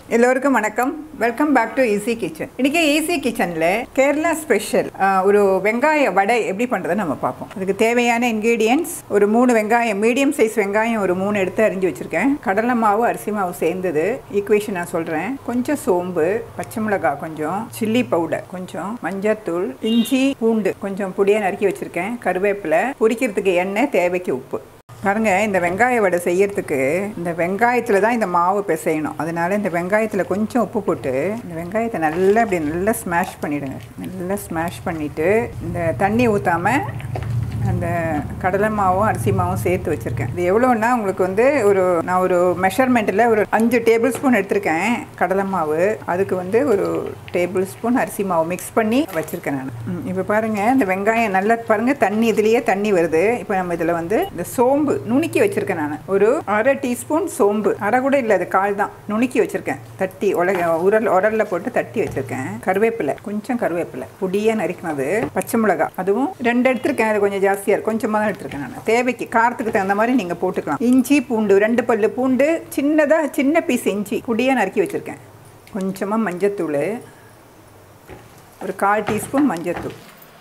எல்லோருக்கும் வணக்கம் welcome back to easy kitchen இன்னைக்கு ஈஸி கிச்சனில் கேரளா ஸ்பெஷல் ஒரு வெங்காய வடை எப்படி பண்ணுறதை நம்ம பார்ப்போம் அதுக்கு தேவையான இன்க்ரீடியன்ஸ் ஒரு மூணு வெங்காயம் மீடியம் சைஸ் வெங்காயம் ஒரு மூணு எடுத்து அரிஞ்சு வச்சுருக்கேன் கடலை மாவு அரிசி மாவு சேர்ந்தது ஈக்குவேஷன் நான் சொல்கிறேன் கொஞ்சம் சோம்பு பச்சை மிளகாய் கொஞ்சம் சில்லி பவுடர் கொஞ்சம் மஞ்சத்தூள் இஞ்சி பூண்டு கொஞ்சம் பொடியாக நறுக்கி வச்சுருக்கேன் கருவேப்பிலை பொரிக்கிறதுக்கு எண்ணெய் தேவைக்கு உப்பு பாருங்க இந்த வெங்காய வடை செய்யறதுக்கு இந்த வெங்காயத்தில் தான் இந்த மாவு பிசையணும் அதனால இந்த வெங்காயத்தில் கொஞ்சம் உப்பு போட்டு இந்த வெங்காயத்தை நல்லா அப்படி நல்லா ஸ்மாஷ் பண்ணிடுங்க நல்லா ஸ்மாஷ் பண்ணிவிட்டு இந்த தண்ணி ஊற்றாமல் அந்த கடலை மாவும் அரிசி மாவும் சேர்த்து வச்சுருக்கேன் இது எவ்வளோன்னா உங்களுக்கு வந்து ஒரு நான் ஒரு மெஷர்மெண்ட்டில் ஒரு அஞ்சு டேபிள் ஸ்பூன் எடுத்திருக்கேன் கடலை மாவு அதுக்கு வந்து ஒரு டேபிள் ஸ்பூன் அரிசி மாவு மிக்ஸ் பண்ணி வச்சுருக்கேன் நான் இப்போ பாருங்கள் இந்த வெங்காயம் நல்லா பாருங்கள் தண்ணி இதுலேயே தண்ணி வருது இப்போ நம்ம இதில் வந்து இந்த சோம்பு நுணுக்கி வச்சுருக்கேன் நான் ஒரு அரை டீஸ்பூன் சோம்பு அரை கூட இல்லை அது கால் தான் நுணுக்கி வச்சுருக்கேன் தட்டி உலக உரல் உரலில் போட்டு தட்டி வச்சுருக்கேன் கருவேப்பிலை கொஞ்சம் கருவேப்பிலை பொடியாக நறுக்கினது பச்சை மிளகாய் அதுவும் ரெண்டு எடுத்திருக்கேன் அது கொஞ்சம் ஜாஸ்தியாக இருக்கும் கொஞ்சமாக தான் எடுத்திருக்கேன் நான் தேவைக்கு காரத்துக்கு தகுந்த மாதிரி நீங்கள் போட்டுக்கலாம் இஞ்சி பூண்டு ரெண்டு பல்லு பூண்டு சின்னதாக சின்ன பீஸ் இஞ்சி பொடியாக நறுக்கி வச்சுருக்கேன் கொஞ்சமாக மஞ்சத்தூள் ஒரு கால் டீஸ்பூன் மஞ்சத்தூள்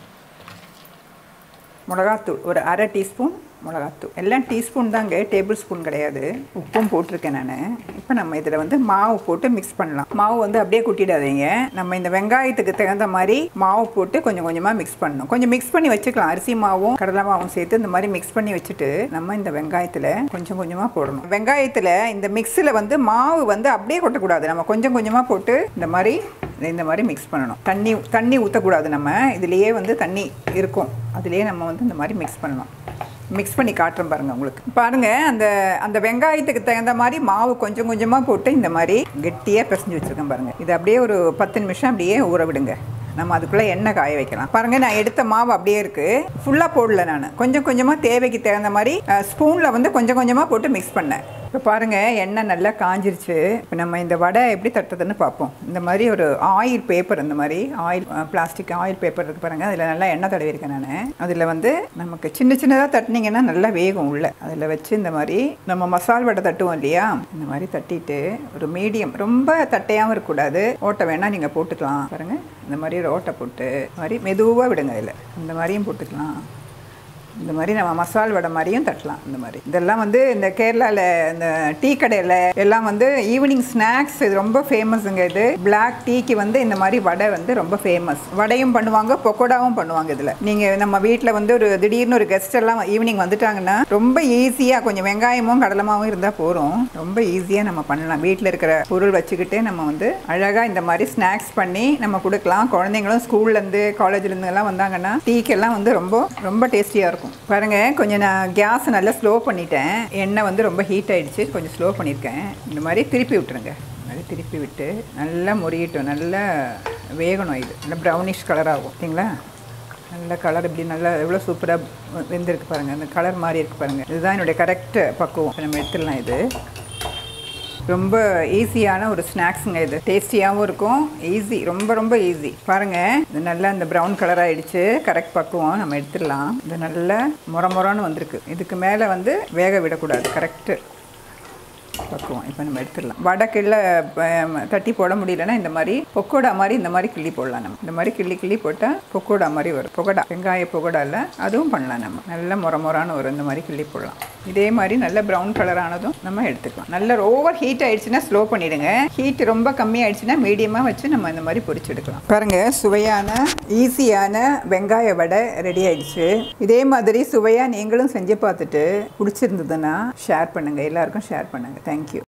மிளகாத்தூள் ஒரு அரை டீஸ்பூன் மிளகாத்தூள் எல்லாம் டீஸ்பூன் தாங்க டேபிள் ஸ்பூன் கிடையாது உப்பும் போட்டிருக்கேன் நான் இப்போ நம்ம இதில் வந்து மாவு போட்டு மிக்ஸ் பண்ணலாம் மாவு வந்து அப்படியே குட்டிடாதீங்க நம்ம இந்த வெங்காயத்துக்கு தகுந்த மாதிரி மாவு போட்டு கொஞ்சம் கொஞ்சமாக மிக்ஸ் பண்ணணும் கொஞ்சம் மிக்ஸ் பண்ணி வச்சுக்கலாம் அரிசி மாவும் கடலை மாவும் சேர்த்து இந்த மாதிரி மிக்ஸ் பண்ணி வச்சுட்டு நம்ம இந்த வெங்காயத்தில் கொஞ்சம் கொஞ்சமாக போடணும் வெங்காயத்தில் இந்த மிக்ஸில் வந்து மாவு வந்து அப்படியே கொட்டக்கூடாது நம்ம கொஞ்சம் கொஞ்சமாக போட்டு இந்த மாதிரி இந்த மாதிரி மிக்ஸ் பண்ணணும் தண்ணி தண்ணி ஊற்றக்கூடாது நம்ம இதுலேயே வந்து தண்ணி இருக்கும் அதுலேயே நம்ம வந்து இந்த மாதிரி மிக்ஸ் பண்ணணும் மிக்ஸ் பண்ணி காட்டுறேன் பாருங்கள் உங்களுக்கு பாருங்கள் அந்த அந்த வெங்காயத்துக்கு தகுந்த மாதிரி மாவு கொஞ்சம் கொஞ்சமாக போட்டு இந்த மாதிரி கெட்டியாக பிசைஞ்சு வச்சுருக்கேன் பாருங்கள் இது அப்படியே ஒரு பத்து நிமிஷம் அப்படியே ஊற விடுங்க நம்ம அதுக்குள்ளே எண்ணெய் காய வைக்கலாம் பாருங்கள் நான் எடுத்த மாவு அப்படியே இருக்குது ஃபுல்லாக போடல நான் கொஞ்சம் கொஞ்சமாக தேவைக்கு தகுந்த மாதிரி ஸ்பூனில் வந்து கொஞ்சம் கொஞ்சமாக போட்டு மிக்ஸ் பண்ணேன் இப்போ பாருங்கள் எண்ணெய் நல்லா காஞ்சிருச்சு இப்போ நம்ம இந்த வடை எப்படி தட்டுறதுன்னு பார்ப்போம் இந்த மாதிரி ஒரு ஆயில் பேப்பர் இந்த மாதிரி ஆயில் பிளாஸ்டிக் ஆயில் பேப்பர் இருக்குது பாருங்கள் அதில் நல்லா எண்ணெய் தடவிருக்கேன் நான் அதில் வந்து நமக்கு சின்ன சின்னதாக தட்டினீங்கன்னா நல்லா வேகும் உள்ள அதில் வச்சு இந்த மாதிரி நம்ம மசால் வடை தட்டுவோம் இல்லையா இந்த மாதிரி தட்டிட்டு ஒரு மீடியம் ரொம்ப தட்டையாகவும் இருக்கக்கூடாது ஓட்டை வேணால் நீங்கள் போட்டுக்கலாம் பாருங்கள் இந்த மாதிரி ஒரு ஓட்டை போட்டு மாதிரி மெதுவாக விடுங்க இதில் இந்த மாதிரியும் போட்டுக்கலாம் இந்த மாதிரி நம்ம மசால் வடை மாதிரியும் தட்டலாம் இந்த மாதிரி இதெல்லாம் வந்து இந்த கேரளாவில் இந்த டீ கடையில் எல்லாம் வந்து ஈவினிங் ஸ்நாக்ஸ் இது ரொம்ப ஃபேமஸுங்க இது பிளாக் டீக்கு வந்து இந்த மாதிரி வடை வந்து ரொம்ப ஃபேமஸ் வடையும் பண்ணுவாங்க பக்கோடாவும் பண்ணுவாங்க இதில் நீங்கள் நம்ம வீட்டில் வந்து ஒரு திடீர்னு ஒரு கெஸ்ட் எல்லாம் ஈவினிங் வந்துட்டாங்கன்னா ரொம்ப ஈஸியாக கொஞ்சம் வெங்காயமும் கடலமாவும் இருந்தால் போகிறோம் ரொம்ப ஈஸியாக நம்ம பண்ணலாம் வீட்டில் இருக்கிற பொருள் வச்சுக்கிட்டே நம்ம வந்து அழகாக இந்த மாதிரி ஸ்நாக்ஸ் பண்ணி நம்ம கொடுக்கலாம் குழந்தைங்களும் ஸ்கூல்லேருந்து காலேஜ்லேருந்து எல்லாம் வந்தாங்கன்னா டீக்கெல்லாம் வந்து ரொம்ப ரொம்ப டேஸ்டியாக இருக்கும் பாருங்க கொஞ்சம் நான் கேஸ் நல்லா ஸ்லோ பண்ணிட்டேன் எண்ணெய் வந்து ரொம்ப ஹீட் ஆயிடுச்சு கொஞ்சம் ஸ்லோ பண்ணியிருக்கேன் இந்த மாதிரி திருப்பி விட்டுருங்க இந்த மாதிரி திருப்பி விட்டு நல்லா முறியட்டும் நல்லா வேகணும் இது நல்லா ப்ரௌனிஷ் கலர் ஆகும் ஓகேங்களா நல்ல கலர் இப்படி நல்லா எவ்வளோ சூப்பராக வெந்திருக்கு பாருங்கள் அந்த கலர் மாதிரி இருக்குது பாருங்கள் இதுதான் என்னுடைய கரெக்ட் பக்குவம் இப்ப நம்ம எடுத்துடலாம் இது ரொம்ப ஈஸியான ஒரு ஸ்நாக்ஸுங்க இது டேஸ்டியாகவும் இருக்கும் ஈஸி ரொம்ப ரொம்ப ஈஸி பாருங்கள் இது நல்லா இந்த ப்ரௌன் கலர் ஆகிடுச்சு கரெக்ட் பக்குவம் நம்ம எடுத்துடலாம் இது நல்லா முற முறன்னு வந்திருக்கு இதுக்கு மேலே வந்து வேக விடக்கூடாது கரெக்டு பக்குவம் இப்போ நம்ம எடுத்துடலாம் வடை கிள்ள அஹ், தட்டி போட முடியலன்னா இந்த மாதிரி பொக்கோடா மாதிரி இந்த மாதிரி கிள்ளி போடலாம் நம்ம இந்த மாதிரி கிள்ளி கிள்ளி போட்டால் பொக்கோடா மாதிரி வரும் பொகடா வெங்காய பொகடா இல்லை அதுவும் பண்ணலாம் நம்ம நல்ல முற முறான்னு வரும் இந்த மாதிரி கிள்ளி போடலாம் இதே மாதிரி நல்ல ப்ரௌன் கலர் ஆனதும் நம்ம எடுத்துக்கலாம் நல்ல ஓவர் ஹீட் ஆயிடுச்சுன்னா ஸ்லோ பண்ணிடுங்க ஹீட் ரொம்ப கம்மி ஆயிடுச்சுன்னா மீடியமாக வச்சு நம்ம இந்த மாதிரி பொரிச்சு எடுக்கலாம் பாருங்க சுவையான ஈஸியான வெங்காய வடை ரெடி ஆயிடுச்சு இதே மாதிரி சுவையாக நீங்களும் செஞ்சு பார்த்துட்டு பிடிச்சிருந்ததுன்னா ஷேர் பண்ணுங்கள் எல்லாருக்கும் ஷேர் பண்ணுங்கள் தேங்க்யூ